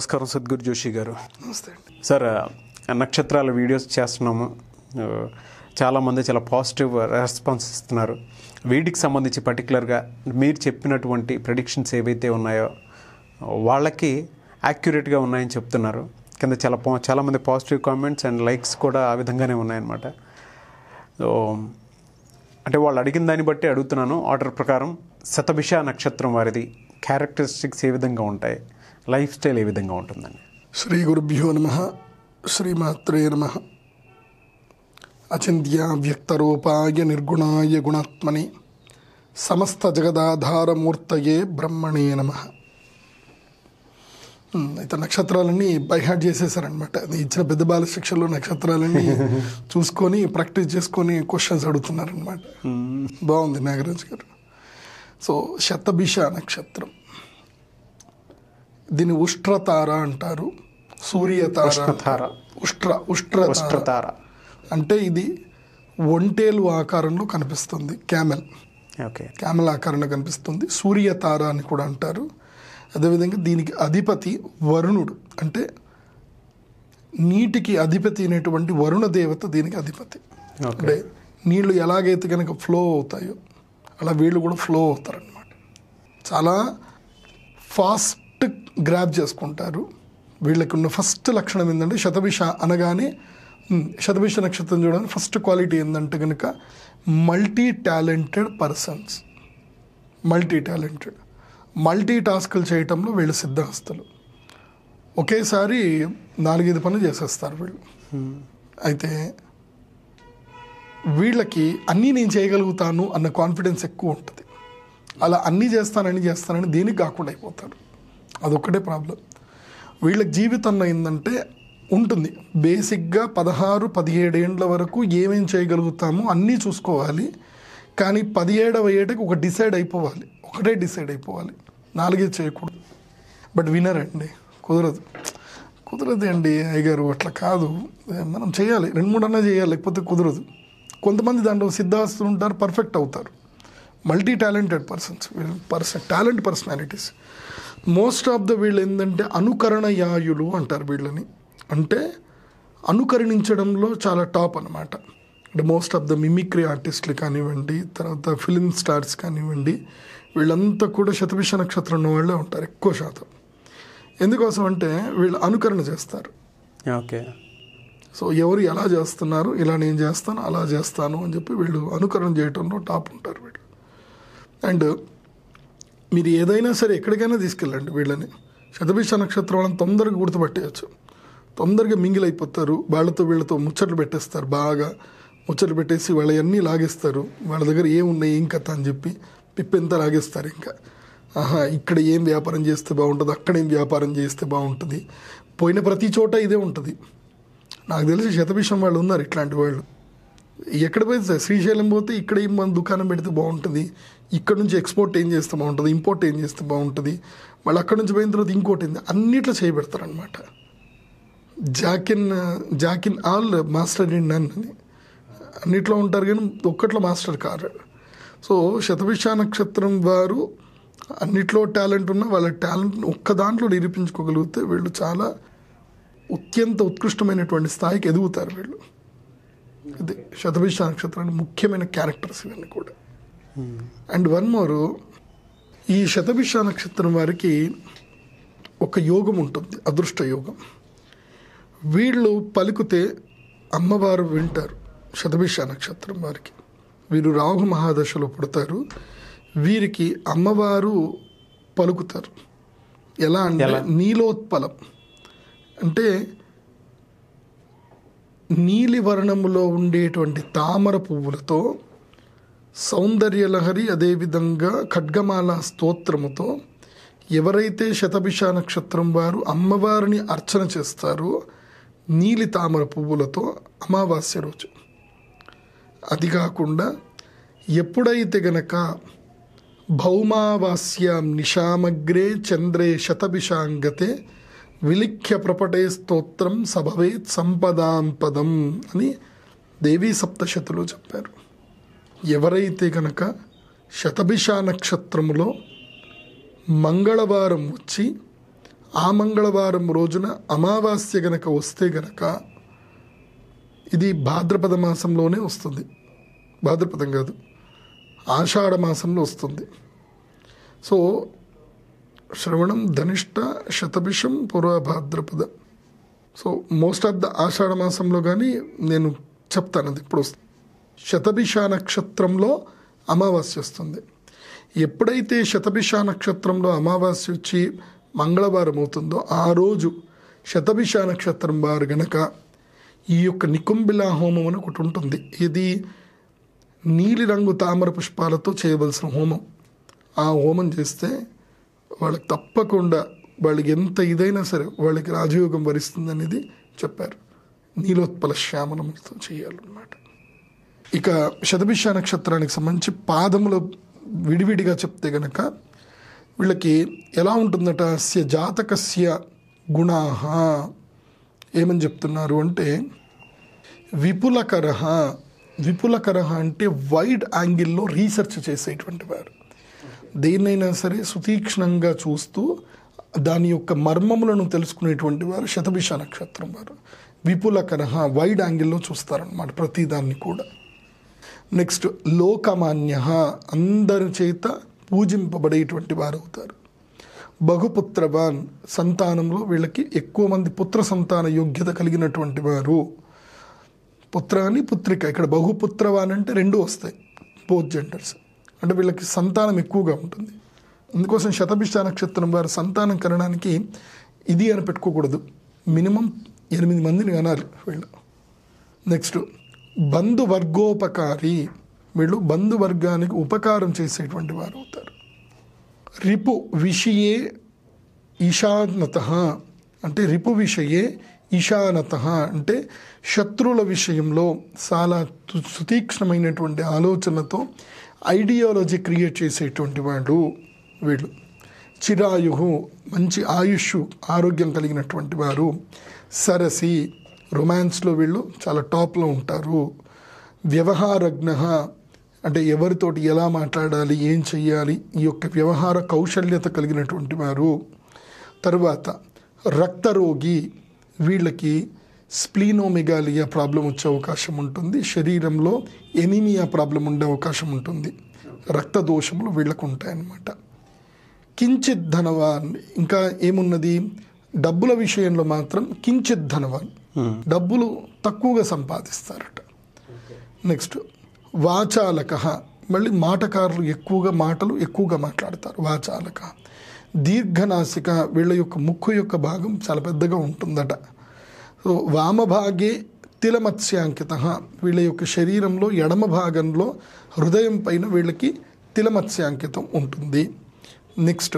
నమస్కారం సద్గురు జోషి గారు నమస్తే అండి సార్ ఆ, నక్షత్రాల వీడియోస్ చేస్తున్నాము ఆ, చాలామంది చాలా పాజిటివ్ రెస్పాన్స్ ఇస్తున్నారు వీటికి సంబంధించి పర్టికులర్గా మీరు చెప్పినటువంటి ప్రెడిక్షన్స్ ఏవైతే ఉన్నాయో వాళ్ళకి యాక్యురేట్గా ఉన్నాయని చెప్తున్నారు కింద చాలా పా చాలామంది పాజిటివ్ కామెంట్స్ అండ్ లైక్స్ కూడా ఆ విధంగానే ఉన్నాయన్నమాట సో అంటే వాళ్ళు అడిగిన దాన్ని బట్టి అడుగుతున్నాను ఆర్డర్ ప్రకారం శతభిష నక్షత్రం వారిది క్యారెక్టరిస్టిక్స్ ఏ విధంగా ఉంటాయి లైఫ్ స్టైల్ ఏ విధంగా ఉంటుందండి శ్రీ గురుభ్యో నమ శ్రీమాత్రే నమ అచింత్య వ్యక్తరూపాయ నిర్గుణాయ గుణాత్మని సమస్త జగదాధారమూర్తయే బ్రహ్మణే నమ అయితే నక్షత్రాలన్నీ బైహార్ట్ చేసేసారనమాట అది ఇచ్చిన పెద్ద బాల శిక్షలో నక్షత్రాలన్నీ చూసుకొని ప్రాక్టీస్ చేసుకొని క్వశ్చన్స్ అడుగుతున్నారనమాట బాగుంది నాగరాజ్ గారు సో శతభిష నక్షత్రం దీన్ని ఉష్ట్రతార అంటారు సూర్యతార ఉష్ణతార. ఉష్ట్ర ఉష్ట్రతార ఉష్ట్రతార అంటే ఇది ఒంటేలు ఆకారంలో కనిపిస్తుంది క్యామెల్ ఓకే క్యామెల్ ఆకారంలో కనిపిస్తుంది సూర్యతార అని కూడా అంటారు అదేవిధంగా దీనికి అధిపతి వరుణుడు అంటే నీటికి అధిపతి అయినటువంటి వరుణ దేవత దీనికి అధిపతి ఓకే అంటే నీళ్లు ఎలాగైతే కనుక ఫ్లో అవుతాయో అలా వీళ్ళు కూడా ఫ్లో అవుతారనమాట చాలా ఫాస్ట్ గ్రాప్ చేసుకుంటారు వీళ్ళకి ఉన్న ఫస్ట్ లక్షణం ఏంటంటే శతభిష అనగానే ఉమ్, శతభిష నక్షత్రం చూడడానికి ఫస్ట్ క్వాలిటీ ఏంటంటే కనుక multi talented persons multi talented multi టాస్కులు చేయటంలో వీళ్ళు సిద్ధహస్తులు ఒకేసారి నాలుగైదు పనులు చేసేస్తారు వీళ్ళు అయితే వీళ్ళకి అన్నీ నేను చేయగలుగుతాను అన్న కాన్ఫిడెన్స్ ఎక్కువ ఉంటుంది అలా అన్నీ చేస్తానని చేస్తానని దేనికి కాకుండా అయిపోతారు అదొక్కటే ప్రాబ్లం వీళ్ళకి జీవితంలో ఏంటంటే ఉంటుంది బేసిక్గా పదహారు పదిహేడేండ్ల వరకు ఏమేం చేయగలుగుతామో అన్నీ చూసుకోవాలి కానీ పదిహేడవ ఏటకి ఒక డిసైడ్ అయిపోవాలి ఒకటే డిసైడ్ అయిపోవాలి నాలుగే చేయకూడదు బట్ వినరండి కుదరదు కుదరదు అండి అయ్యగారు అట్లా కాదు మనం చేయాలి రెండు మూడు అన్నా చేయాలి లేకపోతే కుదరదు కొంతమంది దాంట్లో సిద్ధాస్తులు ఉంటారు పర్ఫెక్ట్ అవుతారు multi talented persons person talent personalities most of the వీళ్ళు ఏంటంటే అనుకరణ యాయులు అంటారు వీళ్ళని అంటే అనుకరణించడంలో చాలా టాప్ అనమాట అంటే మోస్ట్ ఆఫ్ ద మిమిక్రీ ఆర్టిస్టులు కానివ్వండి తర్వాత ఫిలిం స్టార్స్ కానివ్వండి వీళ్ళంతా కూడా శతభిష నక్షత్రం ఉన్న వాళ్ళే ఉంటారు ఎక్కువ శాతం ఎందుకోసం అంటే వీళ్ళు అనుకరణ చేస్తారు ఓకే సో ఎవరు ఎలా చేస్తున్నారు ఇలా నేను చేస్తాను అలా చేస్తాను అని చెప్పి వీళ్ళు అనుకరణ చేయటంలో టాప్ ఉంటారు వీళ్ళు అండ్ మీరు ఏదైనా సరే ఎక్కడికైనా తీసుకెళ్ళండి వీళ్ళని శతభిష నక్షత్రం వాళ్ళని తొందరగా గుర్తుపట్టేయచ్చు తొందరగా మింగిల్ అయిపోతారు వాళ్ళతో వీళ్ళతో ముచ్చట్లు పెట్టేస్తారు బాగా ముచ్చట్లు పెట్టేసి వాళ్ళవన్నీ లాగేస్తారు వాళ్ళ దగ్గర ఏమున్నాయి ఏం కథ అని చెప్పి పిప్పెంత లాగేస్తారు ఇంకా ఆహా ఇక్కడ ఏం వ్యాపారం చేస్తే బాగుంటుంది అక్కడ ఏం వ్యాపారం చేస్తే బాగుంటుంది పోయిన ప్రతి చోట ఇదే ఉంటుంది నాకు తెలిసి శతభిషం వాళ్ళు ఉన్నారు ఇట్లాంటి వాళ్ళు ఎక్కడ పోతే సార్ శ్రీశైలం పోతే ఇక్కడ ఏం మన దుకాణం పెడితే బాగుంటుంది ఇక్కడ నుంచి ఎక్స్పోర్ట్ ఏం చేస్తే బాగుంటుంది ఇంపోర్ట్ ఏం చేస్తే బాగుంటుంది మళ్ళీ అక్కడ నుంచి పోయిన తర్వాత ఇంకోటి ఏంది అన్నిట్లో చేయబెడతారు అనమాట jack of jack of all master in none అని అన్నిట్లో ఉంటారు కానీ ఒక్కట్లో మాస్టర్ కారు సో శతభిష నక్షత్రం వారు అన్నిట్లో టాలెంట్ ఉన్న వాళ్ళ టాలెంట్ ఒక్క దాంట్లో నిరూపించుకోగలిగితే వీళ్ళు చాలా అత్యంత ఉత్కృష్టమైనటువంటి స్థాయికి ఎదుగుతారు వీళ్ళు ఇది శతభిష నక్షత్రానికి ముఖ్యమైన క్యారెక్టర్స్ ఇవన్నీ కూడా అండ్ వన్ మోరు ఈ శతభిష నక్షత్రం వారికి ఒక యోగం ఉంటుంది అదృష్ట యోగం వీళ్ళు పలుకుతే అమ్మవారు వింటారు శతభిష నక్షత్రం వారికి వీరు రాహు మహాదశలో పుడతారు వీరికి అమ్మవారు పలుకుతారు ఎలా అంటే ఎలా? నీలోత్పలం అంటే నీలి వర్ణములో ఉండేటువంటి తామర పువ్వులతో సౌందర్యలహరి అదేవిధంగా ఖడ్గమాల స్తోత్రముతో ఎవరైతే శతభిష నక్షత్రం వారు అమ్మవారిని అర్చన చేస్తారో నీలి తామర పువ్వులతో అమావాస్య రోజు అది కాకుండా ఎప్పుడైతే గనక భౌమావాస్యాం నిశామగ్రే చంద్రే శతభిషాంగతే విలిఖ్య ప్రపటే స్తోత్రం సభవేత్ సంపదాం పదం అని దేవీ సప్తశతులు చెప్పారు ఎవరైతే గనక శతభిష నక్షత్రములో మంగళవారం వచ్చి ఆ మంగళవారం రోజున అమావాస్య గనక వస్తే గనక ఇది భాద్రపద మాసంలోనే వస్తుంది భాద్రపదం కాదు ఆషాఢ మాసంలో వస్తుంది సో శ్రవణం ధనిష్ట శతభిషం పూర్వభాద్రపద so most of the Ashadha మాసంలో కానీ నేను చెప్తాను అది ఇప్పుడు వస్తుంది శతభిష నక్షత్రంలో అమావాస్య వస్తుంది ఎప్పుడైతే శతభిష నక్షత్రంలో అమావాస్య వచ్చి మంగళవారం అవుతుందో ఆ రోజు శతభిష నక్షత్రం వారు గనక ఈ యొక్క నికుంబిలా హోమం అని ఒకటి ఉంటుంది ఇది నీలిరంగు తామర పుష్పాలతో చేయవలసిన హోమం ఆ హోమం చేస్తే వాళ్ళకి తప్పకుండా వాళ్ళకి ఎంత ఇదైనా సరే వాళ్ళకి రాజయోగం వరిస్తుంది అనేది చెప్పారు నీలోత్పల శ్యామలంతో చేయాలన్నమాట ఇక శతభిష నక్షత్రానికి సంబంధించి పాదములు విడివిడిగా చెప్తే గనక వీళ్ళకి ఎలా ఉంటుందట స్య జాతకస్య గుణాహ ఏమని చెప్తున్నారు అంటే విపులకర విపులకర అంటే వైడ్ యాంగిల్లో రీసెర్చ్ చేసేటువంటి వారు దేన్నైనా సరే సుతీక్ష్ణంగా చూస్తూ దాని యొక్క మర్మములను తెలుసుకునేటువంటి వారు శతభిష నక్షత్రం వారు విపులకర వైడ్ యాంగిల్లో చూస్తారనమాట ప్రతిదాన్ని కూడా నెక్స్ట్ లోకమాన్య అందరి చేత పూజింపబడేటువంటి వారు అవుతారు బహుపుత్రవాన్ సంతానంలో వీళ్ళకి ఎక్కువ మంది పుత్ర సంతాన యోగ్యత కలిగినటువంటి వారు పుత్ర అని పుత్రిక ఇక్కడ బహుపుత్రవాన్ అంటే రెండు వస్తాయి బోత్ జెండర్స్ అంటే వీళ్ళకి సంతానం ఎక్కువగా ఉంటుంది అందుకోసం శతభిష్ట నక్షత్రం వారి సంతానం కనడానికి ఇది అని పెట్టుకోకూడదు మినిమం ఎనిమిది మందిని కనాలి వీళ్ళు నెక్స్ట్ బంధువర్గోపకారి వీళ్ళు బంధువర్గానికి ఉపకారం చేసేటువంటి వారు అవుతారు రిపు విషయే ఈశానత అంటే రిపు విషయే ఈశానత అంటే శత్రువుల విషయంలో చాలా సు- సుతీక్ష్ణమైనటువంటి ఆలోచనతో ఐడియాలజీ క్రియేట్ చేసేటువంటి వాడు వీళ్ళు చిరాయు మంచి ఆయుష్ ఆరోగ్యం కలిగినటువంటి వారు సరసి రొమాన్స్లో వీళ్ళు చాలా టాప్లో ఉంటారు వ్యవహారజ్ఞ అంటే ఎవరితోటి ఎలా మాట్లాడాలి ఏం చెయ్యాలి ఈ యొక్క వ్యవహార కౌశల్యత కలిగినటువంటి వారు తరువాత రక్తరోగి వీళ్ళకి స్ప్లీనోమెగాలియా ప్రాబ్లం వచ్చే అవకాశం ఉంటుంది శరీరంలో ఎనీమియా ప్రాబ్లం ఉండే అవకాశం ఉంటుంది రక్త దోషములు వీళ్ళకు ఉంటాయన్నమాట కించిత్ ధనవాన్ ఇంకా ఏమున్నది డబ్బుల విషయంలో మాత్రం కించిత్ ధనవాన్ డబ్బులు తక్కువగా సంపాదిస్తారట నెక్స్ట్ వాచాలక మళ్ళీ మాటకారులు ఎక్కువగా మాటలు ఎక్కువగా మాట్లాడతారు వాచాలక దీర్ఘనాసిక వీళ్ళ యొక్క ముక్కు యొక్క భాగం చాలా పెద్దగా ఉంటుందట సో వామభాగే తిలమత్స్యాంకిత వీళ్ళ యొక్క శరీరంలో ఎడమ భాగంలో హృదయం పైన వీళ్ళకి తిలమత్స్యాంకితం ఉంటుంది నెక్స్ట్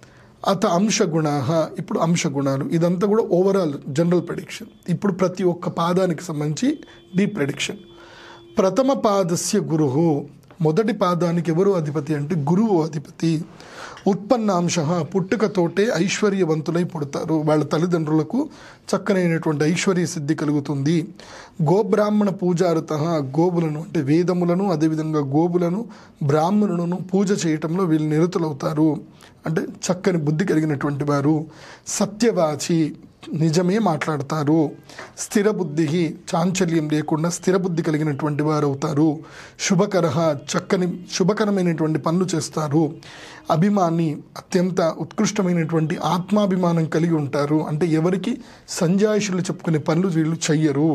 అత అంశగుణ ఇప్పుడు అంశగుణాలు ఇదంతా కూడా ఓవరాల్ జనరల్ ప్రెడిక్షన్ ఇప్పుడు ప్రతి ఒక్క పాదానికి సంబంధించి డీప్ ప్రెడిక్షన్ ప్రథమ పాదస్య గురువు మొదటి పాదానికి ఎవరు అధిపతి అంటే గురువు అధిపతి ఉత్పన్నాంశ పుట్టుకతోటే ఐశ్వర్యవంతులై పుడతారు వాళ్ళ తల్లిదండ్రులకు చక్కనైనటువంటి ఐశ్వర్య సిద్ధి కలుగుతుంది గోబ్రాహ్మణ పూజారుత గోవులను అంటే వేదములను అదేవిధంగా గోవులను బ్రాహ్మణులను పూజ చేయటంలో వీళ్ళు నిరతులవుతారు అంటే చక్కని బుద్ధి కలిగినటువంటి వారు సత్యవాచి నిజమే మాట్లాడతారు స్థిర బుద్ధి చాంచల్యం లేకుండా స్థిర బుద్ధి కలిగినటువంటి వారు అవుతారు శుభకర చక్కని శుభకరమైనటువంటి పనులు చేస్తారు అభిమాని అత్యంత ఉత్కృష్టమైనటువంటి ఆత్మాభిమానం కలిగి ఉంటారు అంటే ఎవరికి సంజాయిషులు చెప్పుకునే పనులు వీళ్ళు చెయ్యరు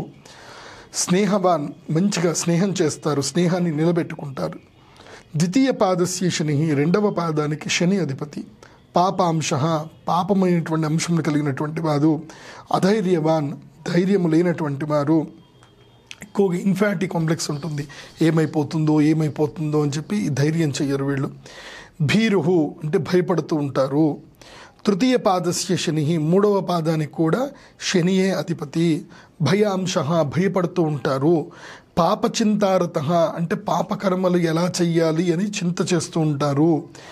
స్నేహవాన్ మంచిగా స్నేహం చేస్తారు స్నేహాన్ని నిలబెట్టుకుంటారు ద్వితీయ పాదస్య శని రెండవ పాదానికి శని అధిపతి పాపాంశ పాపమైనటువంటి అంశం కలిగినటువంటి వారు అధైర్యవాన్ ధైర్యము లేనటువంటి వారు ఎక్కువగా ఇన్ఫాటీ కాంప్లెక్స్ ఉంటుంది ఏమైపోతుందో ఏమైపోతుందో అని చెప్పి ధైర్యం చెయ్యరు వీళ్ళు భీరుహు అంటే భయపడుతూ ఉంటారు తృతీయ పాదస్య శని మూడవ పాదానికి కూడా శనియే అధిపతి భయాంశ భయపడుతూ ఉంటారు పాపచింతారత అంటే పాపకర్మలు ఎలా చెయ్యాలి అని చింత చేస్తూ ఉంటారు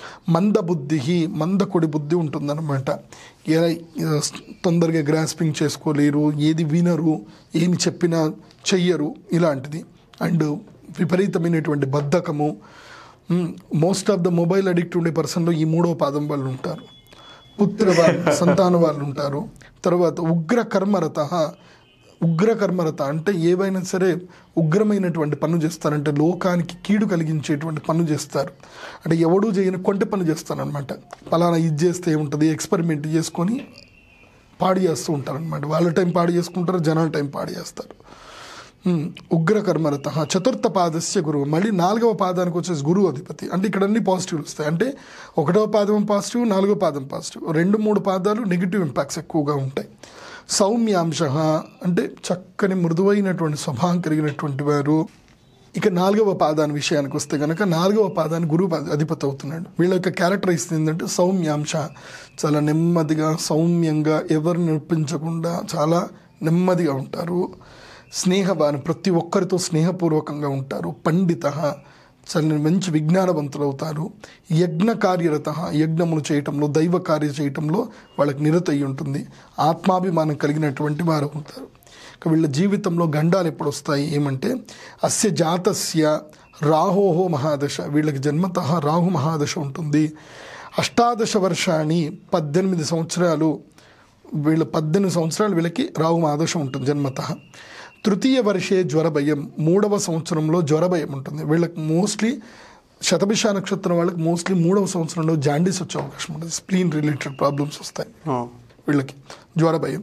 మందబుద్ధి మందకొడి బుద్ధి ఉంటుందన్నమాట ఎలా తొందరగా గ్రాస్పింగ్ చేసుకోలేరు ఏది వినరు ఏమి చెప్పినా చెయ్యరు ఇలాంటిది అండ్ విపరీతమైనటువంటి బద్ధకము most of the mobile addict ఉండే పర్సన్లో ఈ మూడవ పాదం వాళ్ళు ఉంటారు పుత్ర వాళ్ళు సంతాన వాళ్ళు ఉంటారు తర్వాత ఉగ్ర కర్మరత ఉగ్ర కర్మరత అంటే ఏవైనా సరే ఉగ్రమైనటువంటి పనులు చేస్తారంటే లోకానికి కీడు కలిగించేటువంటి పనులు చేస్తారు అంటే ఎవడూ చేయని కొంటె పని చేస్తారనమాట పలానా ఇది చేస్తే ఏముంటుంది ఎక్స్పెరిమెంట్ చేసుకొని పాడు చేస్తూ ఉంటారు అనమాట వాళ్ళ టైం పాడు చేసుకుంటారు జనాల టైం పాడు చేస్తారు ఉమ్, ఉగ్ర కర్మరత చతుర్థ పాదస్య గురువు మళ్ళీ నాలుగవ పాదానికి వచ్చేసి గురువు అధిపతి అంటే ఇక్కడ అన్ని పాజిటివ్లు వస్తాయి అంటే ఒకటవ పాదం పాజిటివ్ నాలుగవ పాదం పాజిటివ్ రెండు మూడు పాదాలు నెగిటివ్ ఇంపాక్ట్స్ ఎక్కువగా ఉంటాయి సౌమ్యాంశ అంటే చక్కని మృదువైనటువంటి స్వభావం కలిగినటువంటి వారు ఇక నాలుగవ పాదాని విషయానికి వస్తే కనుక నాలుగవ పాదాన్ని గురువు పా- అధిపతి అవుతున్నాడు వీళ్ళ యొక్క క్యారెక్టర్ ఇస్తుంది ఏంటంటే సౌమ్యాంశ చాలా నెమ్మదిగా సౌమ్యంగా ఎవరిని నొప్పించకుండా చాలా నెమ్మదిగా ఉంటారు స్నేహవాన్ ప్రతి ఒక్కరితో స్నేహపూర్వకంగా ఉంటారు పండిత చాలా మంచి విజ్ఞానవంతులు అవుతారు యజ్ఞ కార్యరత యజ్ఞములు చేయటంలో దైవ కార్య చేయటంలో వాళ్ళకి నిరత అయి ఉంటుంది ఆత్మాభిమానం కలిగినటువంటి వారు అవుతారు ఇక వీళ్ళ జీవితంలో గండాలు ఎప్పుడు వస్తాయి ఏమంటే అస్య జాతస్య రాహోహో మహాదశ వీళ్ళకి జన్మత రాహు మహాదశ ఉంటుంది అష్టాదశ వర్షాన్ని పద్దెనిమిది సంవత్సరాలు వీళ్ళ పద్దెనిమిది సంవత్సరాలు వీళ్ళకి రాహు మహాదశ ఉంటుంది జన్మత తృతీయ వర్షే జ్వరభయం మూడవ సంవత్సరంలో జ్వరభయం ఉంటుంది వీళ్ళకి మోస్ట్లీ శతభిష నక్షత్రం వాళ్ళకి మోస్ట్లీ మూడవ సంవత్సరంలో జాండీస్ వచ్చే అవకాశం ఉంటుంది స్ప్లీన్ రిలేటెడ్ ప్రాబ్లమ్స్ వస్తాయి ఆ, వీళ్ళకి జ్వరభయం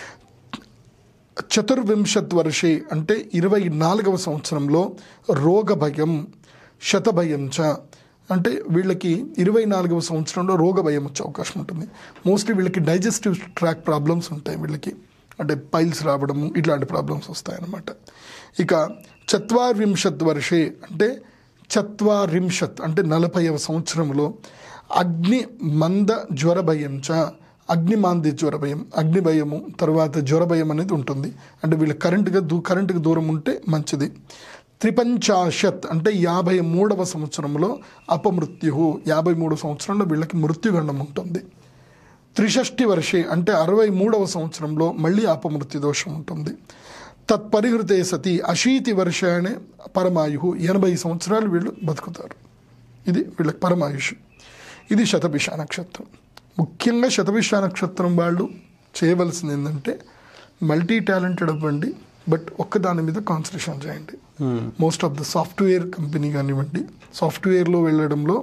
చతుర్వింశత్ వర్షే అంటే ఇరవై నాలుగవ సంవత్సరంలో రోగ భయం శతభయం చ అంటే వీళ్ళకి ఇరవై నాలుగవ సంవత్సరంలో రోగ భయం వచ్చే అవకాశం ఉంటుంది మోస్ట్లీ వీళ్ళకి డైజెస్టివ్ ట్రాక్ ప్రాబ్లమ్స్ ఉంటాయి వీళ్ళకి అంటే పైల్స్ రావడము ఇట్లాంటి ప్రాబ్లమ్స్ వస్తాయన్నమాట ఇక చత్వారింశత్ వర్షే అంటే చత్వారింశత్ అంటే నలభైవ సంవత్సరంలో అగ్ని మంద జ్వర భయం చ అగ్నిమాంది జ్వర భయం అగ్ని భయము తర్వాత జ్వర భయం అనేది ఉంటుంది అంటే వీళ్ళు కరెంటుగా దూ కరెంటుకి దూరం ఉంటే మంచిది త్రిపంచాశత్ అంటే యాభై మూడవ సంవత్సరంలో అపమృత్యు యాభై మూడు సంవత్సరంలో వీళ్ళకి మృత్యుగండం ఉంటుంది త్రిషష్టి వర్షే అంటే అరవై మూడవ సంవత్సరంలో మళ్ళీ అపమృత్యు దోషం ఉంటుంది తత్పరిహృతే సతి అశీతి వర్షానే పరమాయు ఎనభై సంవత్సరాలు వీళ్ళు బతుకుతారు ఇది వీళ్ళకి పరమాయుష్ ఇది శతభిష నక్షత్రం ముఖ్యంగా శతభిష నక్షత్రం వాళ్ళు చేయవలసింది ఏంటంటే మల్టీ టాలెంటెడ్ అవ్వండి బట్ ఒక్కదాని మీద కాన్సన్ట్రేషన్ చేయండి most of the software company కానివ్వండి సాఫ్ట్వేర్లో వెళ్ళడంలో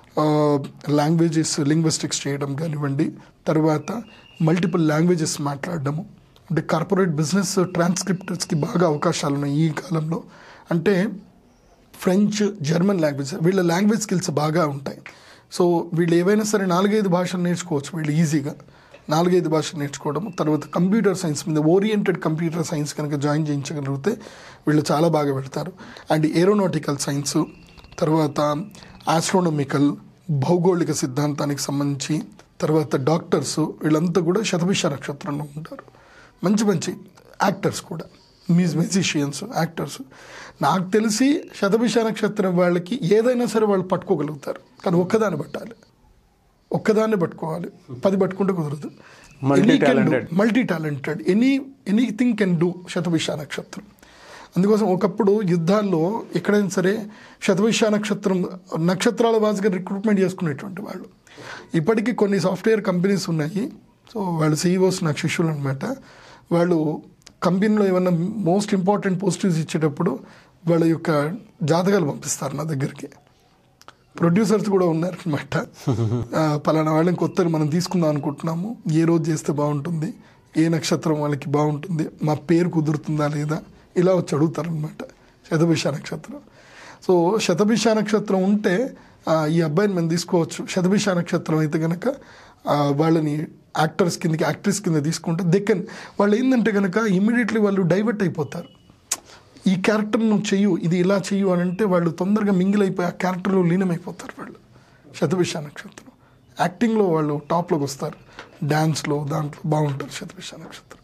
లాంగ్వేజెస్ లింగ్విస్టిక్స్ చేయడం కానివ్వండి తర్వాత మల్టిపుల్ లాంగ్వేజెస్ మాట్లాడడము అంటే కార్పొరేట్ బిజినెస్ ట్రాన్స్క్రిప్టర్స్కి బాగా అవకాశాలు ఉన్నాయి ఈ కాలంలో అంటే ఫ్రెంచ్ జర్మన్ లాంగ్వేజ్ వీళ్ళ లాంగ్వేజ్ స్కిల్స్ బాగా ఉంటాయి సో వీళ్ళు ఏవైనా సరే నాలుగైదు భాషలు నేర్చుకోవచ్చు వీళ్ళు ఈజీగా నాలుగైదు భాషలు నేర్చుకోవడం తర్వాత కంప్యూటర్ సైన్స్ మీద ఓరియంటెడ్ కంప్యూటర్ సైన్స్ కనుక జాయిన్ చేయించగలిగితే వీళ్ళు చాలా బాగా పెడతారు అండ్ ఏరోనాటికల్ సైన్స్ తర్వాత ఆస్ట్రోనమికల్ భౌగోళిక సిద్ధాంతానికి సంబంధించి తర్వాత డాక్టర్స్ వీళ్ళంతా కూడా శతభిష నక్షత్రంలో ఉంటారు మంచి మంచి యాక్టర్స్ కూడా మ్యూజ్ మ్యూజిషియన్స్ యాక్టర్స్ నాకు తెలిసి శతభిష నక్షత్రం వాళ్ళకి ఏదైనా సరే వాళ్ళు పట్టుకోగలుగుతారు కానీ ఒక్కదాన్ని పట్టాలి ఒక్కదాన్ని పట్టుకోవాలి పది పట్టుకుంటే కుదరదు Multi-talented. Multi talented any anything can do Shatabhisha నక్షత్రం అందుకోసం ఒకప్పుడు యుద్ధాల్లో ఎక్కడైనా సరే శతభిష నక్షత్రం నక్షత్రాల వాసుగా రిక్రూట్మెంట్ చేసుకునేటువంటి వాళ్ళు ఇప్పటికీ కొన్ని సాఫ్ట్వేర్ కంపెనీస్ ఉన్నాయి సో వాళ్ళు సీఈఓస్ నాకు శిష్యులు అనమాట వాళ్ళు కంపెనీలో ఏమన్నా మోస్ట్ ఇంపార్టెంట్ పోస్టివ్స్ ఇచ్చేటప్పుడు వాళ్ళ యొక్క జాతకాలు పంపిస్తారు నా దగ్గరికి ప్రొడ్యూసర్స్ కూడా ఉన్నారనమాట పలానా వాళ్ళని కొత్త మనం తీసుకుందాం అనుకుంటున్నాము ఏ రోజు చేస్తే బాగుంటుంది ఏ నక్షత్రం వాళ్ళకి బాగుంటుంది మా పేరు కుదురుతుందా లేదా ఇలా వచ్చి అడుగుతారనమాట శతభిష నక్షత్రం సో శతభిష నక్షత్రం ఉంటే ఆ, ఈ అబ్బాయిని మనం తీసుకోవచ్చు శతభిష నక్షత్రం అయితే కనుక ఆ, వాళ్ళని యాక్టర్స్ కిందకి యాక్ట్రెస్ కింద తీసుకుంటే దెక్కన్ వాళ్ళు ఏంటంటే కనుక ఇమీడియట్లీ వాళ్ళు డైవర్ట్ అయిపోతారు ఈ క్యారెక్టర్ నువ్వు చెయ్యు ఇది ఇలా చెయ్యు అని అంటే వాళ్ళు తొందరగా మింగిల్ అయిపోయి ఆ క్యారెక్టర్లో లీనమైపోతారు వాళ్ళు శతభిష నక్షత్రం యాక్టింగ్లో వాళ్ళు టాప్లోకి వస్తారు డ్యాన్స్లో దాంట్లో బాగుంటారు శతభిష నక్షత్రం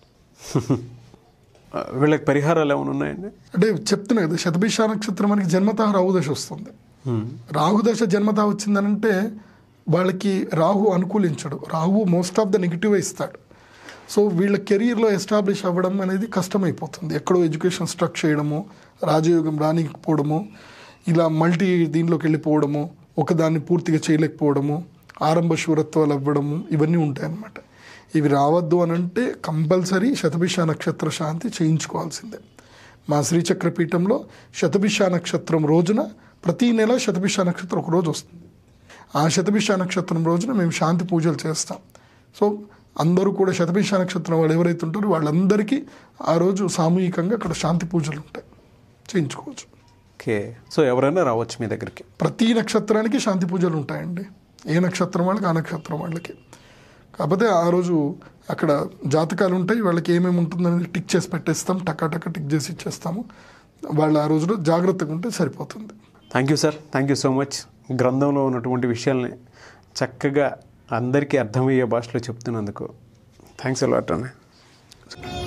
ఆ, వీళ్ళకి పరిహారాలు ఏమైనా ఉన్నాయండి అంటే చెప్తున్నా కదా శతభిష నక్షత్రం మనకి జన్మత రాహుదశ వస్తుంది రాహుదశ జన్మత వచ్చిందనంటే వాళ్ళకి రాహు అనుకూలించడు Rahu most of the negative ఇస్తాడు సో వీళ్ళ కెరీర్లో ఎస్టాబ్లిష్ అవ్వడం అనేది కష్టమైపోతుంది ఎక్కడో ఎడ్యుకేషన్ స్ట్రక్ చేయడము రాజయోగం రానికపోవడము ఇలా మల్టీ దీనిలోకి వెళ్ళిపోవడము ఒకదాన్ని పూర్తిగా చేయలేకపోవడము ఆరంభ శూరత్వాలు అవ్వడము ఇవన్నీ ఉంటాయన్నమాట ఇవి రావద్దు అని అంటే కంపల్సరీ శతభిష నక్షత్ర శాంతి చేయించుకోవాల్సిందే మా శ్రీచక్ర పీఠంలో శతభిష నక్షత్రం రోజున ప్రతి నెల శతభిష నక్షత్రం ఒక రోజు వస్తుంది ఆ శతభిష నక్షత్రం రోజున మేము శాంతి పూజలు చేస్తాం సో అందరూ కూడా శతభిష నక్షత్రం వాళ్ళు ఎవరైతే ఉంటారో వాళ్ళందరికీ ఆ రోజు సామూహికంగా అక్కడ శాంతి పూజలు ఉంటాయి చేయించుకోవచ్చు ఓకే సో ఎవరైనా రావచ్చు మీ దగ్గరికి ప్రతి నక్షత్రానికి శాంతి పూజలు ఉంటాయండి ఏ నక్షత్రం వాళ్ళకి ఆ నక్షత్రం వాళ్ళకి కాకపోతే ఆ రోజు అక్కడ జాతకాలు ఉంటాయి వాళ్ళకి ఏమేమి ఉంటుందని టిక్ చేసి పెట్టేస్తాం టకా టకా టిక్ చేసి ఇచ్చేస్తాము వాళ్ళు ఆ రోజులో జాగ్రత్తగా ఉంటే సరిపోతుంది thank you sir thank you so much గ్రంథంలో ఉన్నటువంటి విషయాల్ని చక్కగా అందరికీ అర్థమయ్యే భాషలో చెప్తున్నందుకు థ్యాంక్స్ అలాట్ అన్న